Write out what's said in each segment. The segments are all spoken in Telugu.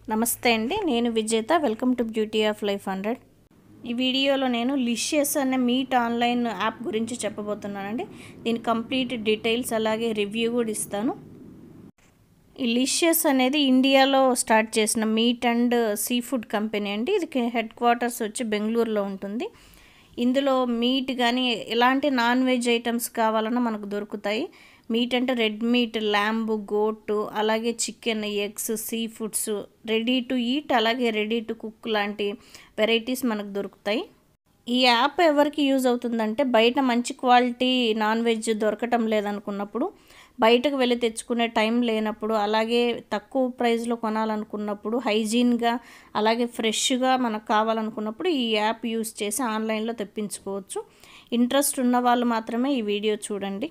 నమస్తే అండి నేను Vijetha welcome to beauty of life hundred ఈ వీడియోలో నేను లిషియస్ అనే మీట్ ఆన్లైన్ యాప్ గురించి చెప్పబోతున్నానండి దీని కంప్లీట్ డీటెయిల్స్ అలాగే రివ్యూ కూడా ఇస్తాను ఈ లిషియస్ అనేది ఇండియాలో స్టార్ట్ చేసిన meat and sea food company అండి ఇది హెడ్ క్వార్టర్స్ వచ్చి బెంగళూరులో ఉంటుంది ఇందులో మీట్ కానీ ఎలాంటి నాన్ వెజ్ ఐటమ్స్ కావాలన్నా మనకు దొరుకుతాయి మీట్ అంటే రెడ్ మీట్ ల్యాంబ్ గోట్ అలాగే chicken eggs sea foods ready to eat అలాగే రెడీ టు కుక్ లాంటి వెరైటీస్ మనకు దొరుకుతాయి ఈ యాప్ ఎవరికి యూజ్ అవుతుందంటే బయట మంచి క్వాలిటీ నాన్ వెజ్ దొరకటం లేదనుకున్నప్పుడు బయటకు వెళ్ళి తెచ్చుకునే టైం లేనప్పుడు అలాగే తక్కువ ప్రైస్లో కొనాలనుకున్నప్పుడు హైజీన్గా అలాగే ఫ్రెష్గా మనకు కావాలనుకున్నప్పుడు ఈ యాప్ యూజ్ చేసి ఆన్లైన్లో తెప్పించుకోవచ్చు ఇంట్రెస్ట్ ఉన్న వాళ్ళు మాత్రమే ఈ వీడియో చూడండి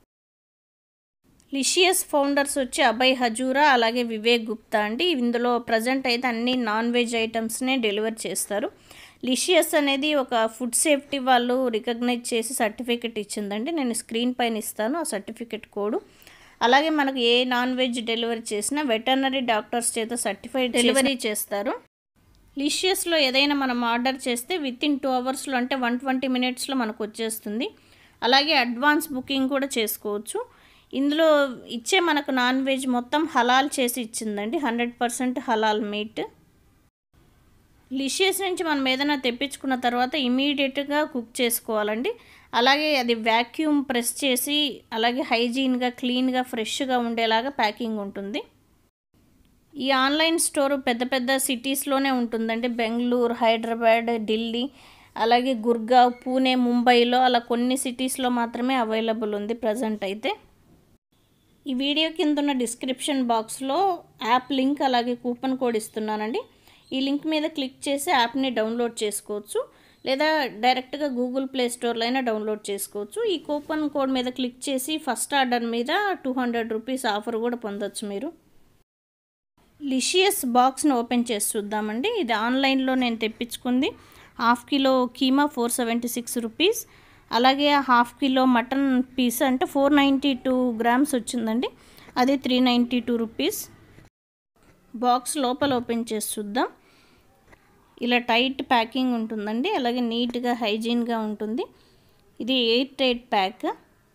లిషియస్ ఫౌండర్స్ వచ్చి అభయ్ హజూరా అలాగే వివేక్ గుప్తా అండి ఇందులో ప్రజెంట్ అయితే అన్ని నాన్ వెజ్ ఐటమ్స్నే డెలివర్ చేస్తారు లిషియస్ అనేది ఒక ఫుడ్ సేఫ్టీ వాళ్ళు రికగ్నైజ్ చేసి సర్టిఫికెట్ ఇచ్చిందండి నేను స్క్రీన్ పైన ఇస్తాను ఆ సర్టిఫికెట్ కోడ్ అలాగే మనకు ఏ నాన్ వెజ్ డెలివరీ చేసినా వెటర్నరీ డాక్టర్స్ చేత సర్టిఫైడ్ డెలివరీ చేస్తారు లిషియస్లో ఏదైనా మనం ఆర్డర్ చేస్తే విత్ ఇన్ టూ అవర్స్లో అంటే వన్ ట్వంటీ మినిట్స్లో మనకు వచ్చేస్తుంది అలాగే అడ్వాన్స్ బుకింగ్ కూడా చేసుకోవచ్చు ఇందులో ఇచ్చే మనకు నాన్ వెజ్ మొత్తం హలాల్ చేసి ఇచ్చిందండి హండ్రెడ్ పర్సెంట్ హలాల్ మీట్ లిషియస్ నుంచి మనం ఏదైనా తెప్పించుకున్న తర్వాత ఇమీడియట్గా కుక్ చేసుకోవాలండి అలాగే అది వ్యాక్యూమ్ ప్రెస్ చేసి అలాగే హైజీన్గా క్లీన్గా ఫ్రెష్గా ఉండేలాగా ప్యాకింగ్ ఉంటుంది ఈ ఆన్లైన్ స్టోర్ పెద్ద పెద్ద సిటీస్లోనే ఉంటుందండి బెంగళూరు హైదరాబాద్ ఢిల్లీ అలాగే గుర్గావ్ పూణే ముంబైలో అలా కొన్ని సిటీస్లో మాత్రమే అవైలబుల్ ఉంది ప్రజెంట్ అయితే ఈ వీడియో కింద ఉన్న డిస్క్రిప్షన్ బాక్స్లో యాప్ లింక్ అలాగే కూపన్ కోడ్ ఇస్తున్నానండి ఈ లింక్ మీద క్లిక్ చేసి యాప్ని డౌన్లోడ్ చేసుకోవచ్చు లేదా డైరెక్ట్గా గూగుల్ ప్లే స్టోర్లో అయినా డౌన్లోడ్ చేసుకోవచ్చు ఈ కూపన్ కోడ్ మీద క్లిక్ చేసి ఫస్ట్ ఆర్డర్ మీద టూ హండ్రెడ్ రూపీస్ ఆఫర్ కూడా పొందొచ్చు మీరు లిషియస్ బాక్స్ని ఓపెన్ చేసి చూద్దామండి ఇది ఆన్లైన్లో నేను తెప్పించుకుంది half kilo keema four seventy six rupees అలాగే హాఫ్ కిలో మటన్ పీస్ అంటే ఫోర్ నైంటీ టూ గ్రామ్స్ వచ్చిందండి అది three ninety two rupees box లోపల ఓపెన్ చేసి చూద్దాం ఇలా టైట్ ప్యాకింగ్ ఉంటుందండి అలాగే నీట్గా హైజీన్గా ఉంటుంది ఇది ఎయిట్ టైట్ ప్యాక్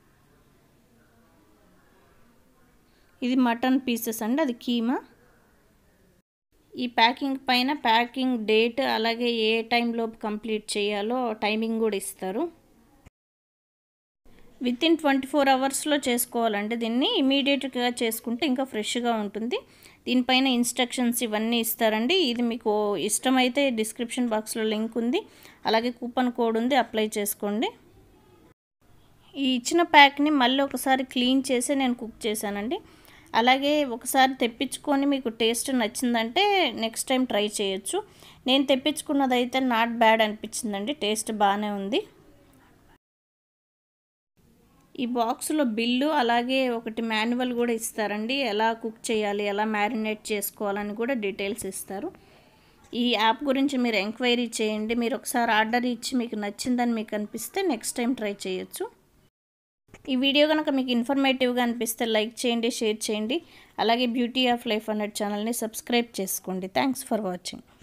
ఇది మటన్ పీసెస్ అండి అది కీమా ఈ ప్యాకింగ్ పైన ప్యాకింగ్ డేట్ అలాగే ఏ టైంలో కంప్లీట్ చేయాలో టైమింగ్ కూడా ఇస్తారు విత్ ఇన్ ట్వంటీ ఫోర్ అవర్స్లో చేసుకోవాలండి దీన్ని ఇమీడియట్గా చేసుకుంటే ఇంకా ఫ్రెష్గా ఉంటుంది దీనిపైన ఇన్స్ట్రక్షన్స్ ఇవన్నీ ఇస్తారండి ఇది మీకు ఇష్టమైతే డిస్క్రిప్షన్ బాక్స్లో లింక్ ఉంది అలాగే కూపన్ కోడ్ ఉంది అప్లై చేసుకోండి ఈ ఇచ్చిన ప్యాక్ని మళ్ళీ ఒకసారి క్లీన్ చేసి నేను కుక్ చేశానండి అలాగే ఒకసారి తెప్పించుకొని మీకు టేస్ట్ నచ్చిందంటే నెక్స్ట్ టైం ట్రై చేయొచ్చు నేను తెప్పించుకున్నది అయితే నాట్ బ్యాడ్ అనిపించిందండి టేస్ట్ బాగానే ఉంది ఈ బాక్స్లో బిల్లు అలాగే ఒకటి మాన్యువల్ కూడా ఇస్తారండి ఎలా కుక్ చేయాలి ఎలా మ్యారినేట్ చేసుకోవాలని కూడా డీటెయిల్స్ ఇస్తారు ఈ యాప్ గురించి మీరు ఎంక్వైరీ చేయండి మీరు ఒకసారి ఆర్డర్ ఇచ్చి మీకు నచ్చిందని మీకు అనిపిస్తే నెక్స్ట్ టైం ట్రై చేయొచ్చు ఈ వీడియో కనుక మీకు ఇన్ఫర్మేటివ్గా అనిపిస్తే లైక్ చేయండి షేర్ చేయండి అలాగే బ్యూటీ ఆఫ్ లైఫ్ హండ్రెడ్ ఛానల్ని సబ్స్క్రైబ్ చేసుకోండి థ్యాంక్స్ ఫర్ వాచింగ్